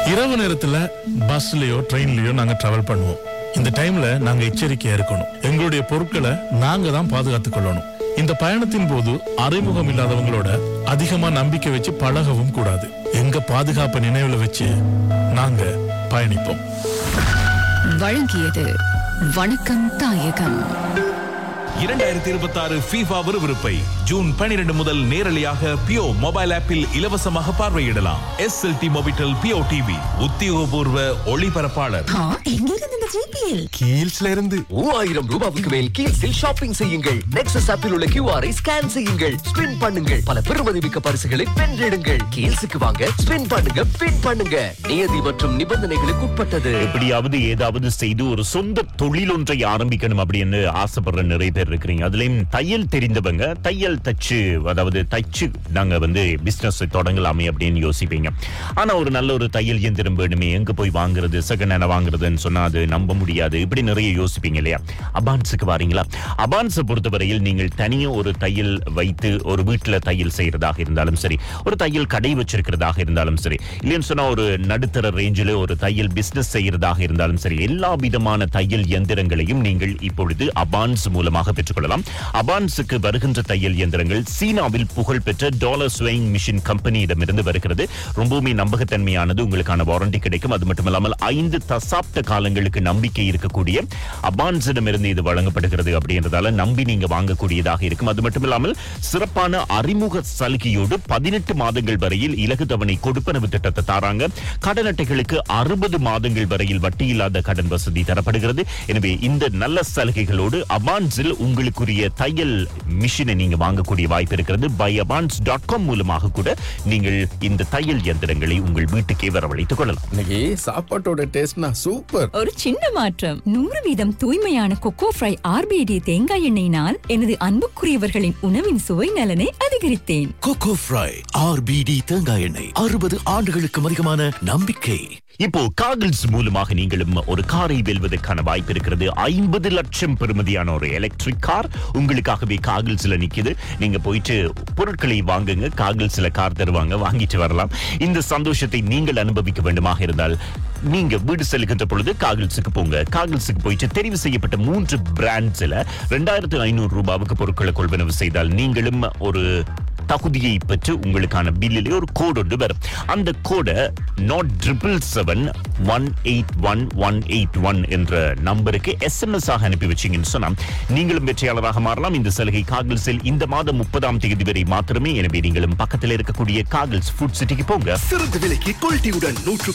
இரவு நேரத்துல பஸ்லயோ ட்ரெயின்லயோ நாங்க டிராவல் பண்ணுவோம் இந்த டைம்ல நாங்க எச்சரிக்கையா இருக்கணும் எங்களுடைய பொருட்களை நாங்க தான் பாதுகாத்துக் கொள்ளணும் இந்த பயணத்தின் போது அறிமுகம் இல்லாதவங்களோட அதிகமா நம்பிக்கை வச்சு பழகவும் கூடாது எங்க பாதுகாப்பை நினைவுல வச்சு நாங்க பயணிப்போம் வழங்கியது வணக்கம் தாயகம் இரண்டாயிரத்தி இருபத்தி ஆறு FIFA விறுவிறுப்பை ஜூன் பனிரெண்டு முதல் நேரலையாக பியோ மொபைல் ஆப்பில் இலவசமாக பார்வையிடலாம் S L T Mobitel PEO TV உத்தியோகபூர்வ ஒளிபரப்பாளர் எங்கிருந்து இந்த ஜிபிஎல் கீல்ஸ்ல இருந்து மூவாயிரம் ரூபாவுக்கு மேல் கீழ்ஸில் ஷாப்பிங் செய்யுங்கள் நெக்ஸஸ் ஆப்பில் உள்ள கியூஆரை ஸ்கேன் செய்யுங்கள் ஸ்பின் பண்ணுங்கள் பல பெறுமதிமிக்க பரிசுகளை வென்றிடுங்கள் கீழ்ஸுக்கு வாங்க ஸ்பின் பண்ணுங்க பின் பண்ணுங்க நியதி மற்றும் நிபந்தனைகளுக்கு உட்பட்டது எப்படியாவது ஏதாவது செய்து ஒரு சொந்த தொழில் ஒன்றை ஆரம்பிக்கணும் அப்படின்னு ஆசைப்படுற நிறைய பேர் இருக்கிறீங்க அதுலயும் தையல் தெரிந்தவங்க தையல் தச்சு அதாவது தச்சு நாங்க வந்து பிசினஸ் தொடங்கலாமே அப்படின்னு யோசிப்பீங்க ஆனா ஒரு நல்ல ஒரு தையல் இயந்திரம் வேணுமே எங்க போய் வாங்குறது செகண்ட் ஹேண்ட் வாங்குறதுன்னு சொன்னா அது நம்ப முடியாது இப்படி நிறைய யோசிப்பீங்க இல்லையா அபான்ஸுக்கு வாரீங்களா அபான்ஸை பொறுத்தவரையில் நீங்கள் தனியா ஒரு தையல் வைத்து ஒரு வீட்டுல தையல் செய்யறதாக இருந்தாலும் சரி ஒரு தையல் கடை வச்சிருக்கிறதாக இருந்தாலும் சரி இல்லைன்னு சொன்னா ஒரு நடுத்தர ரேஞ்சில் ஒரு தையல் பிசினஸ் செய்யறதாக இருந்தாலும் சரி எல்லா விதமான தையல் இயந்திரங்களையும் நீங்கள் இப்பொழுது அபான்ஸ் மூலமாக பெற்றுக்கொள்ளலாம் அபான்ஸுக்கு வருகின்ற தையல் இயந்திரங்கள் சீனாவில் புகழ்பெற்ற டாலர் ஸ்வேயிங் மிஷின் கம்பெனியிடமிருந்து வருகிறது ரொம்பவுமே நம்பகத்தன்மையானது உங்களுக்கான வாரண்டி கிடைக்கும் அது மட்டுமல்லாமல் ஐந்து தசாப்த காலங்களுக்கு நம்பிக்கை இருக்கக்கூடிய அபான்ஸிடமிருந்து இது வழங்கப்படுகிறது அப்படின்றதால நம்பி நீங்க வாங்கக்கூடியதாக இருக்கும் அது மட்டுமில்லாமல் சிறப்பான அறிமுக சலுகையோடு பதினெட்டு மாதங்கள் வரையில் இலகு தவணை கொடுப்பனவு திட்டத்தை தாராங்க கடன் அட்டைகளுக்கு அறுபது மாதங்கள் வரையில் வட்டியில்லாத கடன் வசதி தரப்படுகிறது எனவே இந்த நல்ல சலுகைகளோடு அபான்ஸில் உங்களுக்குரிய தையல் மிஷினை நீங்க வாங்கக்கூடிய வாய்ப்பு இருக்கிறது பை அபான்ஸ் டாட் காம் மூலமாக கூட நீங்கள் இந்த தையல் இயந்திரங்களை உங்கள் வீட்டுக்கே வரவழைத்துக் கொள்ளலாம் இன்னைக்கு சாப்பாட்டோட டேஸ்ட்னா சூப்பர் ஒரு சின்ன மாற்றம் நூறு வீதம் தூய்மையான கொக்கோ ஃப்ரை ஆர்பிடி தேங்காய் எண்ணெயினால் எனது அன்புக்குரியவர்களின் உணவின் சுவை நலனை அதிகரித்தேன் கோகோ ஃப்ரை ஆர்பிடி தேங்காய் எண்ணெய் அறுபது ஆண்டுகளுக்கும் அதிகமான நம்பிக்கை இப்போ காகிள்ஸ் மூலமாக நீங்களும் ஒரு காரை வெல்வதற்கான வாய்ப்பு இருக்கிறது ஐம்பது லட்சம் பெறுமதியான ஒரு எலக்ட்ரிக் கார் உங்களுக்காகவே காகிள்ஸ்ல நிக்குது நீங்க போயிட்டு பொருட்களை வாங்குங்க காகிள்ஸ்ல கார் தருவாங்க வாங்கிட்டு வரலாம் இந்த சந்தோஷத்தை நீங்கள் அனுபவிக்க வேண்டுமாக இருந்தால் நீங்க வீடு செல்கின்ற பொழுது காகிள்ஸுக்கு போங்க காகிள்ஸுக்கு போயிட்டு தெரிவு செய்யப்பட்ட மூன்று பிராண்ட்ஸ்ல ரெண்டாயிரத்து ஐநூறு ரூபாவுக்கு பொருட்களை கொள்வனவு செய்தால் நீங்களும் ஒரு தகுதியை பெற்று உங்களுக்கான பில்லிலே ஒரு கோடு ஒன்று வரும் அந்த கோடை nought triple seven one eight one one eight one என்ற நம்பருக்கு எஸ்எம்எஸ் ஆக அனுப்பி வச்சீங்கன்னு சொன்னா நீங்களும் வெற்றியாளராக மாறலாம் இந்த சலுகை காகிள்ஸில் இந்த மாதம் முப்பதாம் தேதி வரை மாத்திரமே எனவே நீங்களும் பக்கத்தில் இருக்கக்கூடிய காகிள்ஸ் ஃபுட் சிட்டிக்கு போங்க சிறந்த விலைக்கு குவாலிட்டியுடன் நூற்றுக்கும்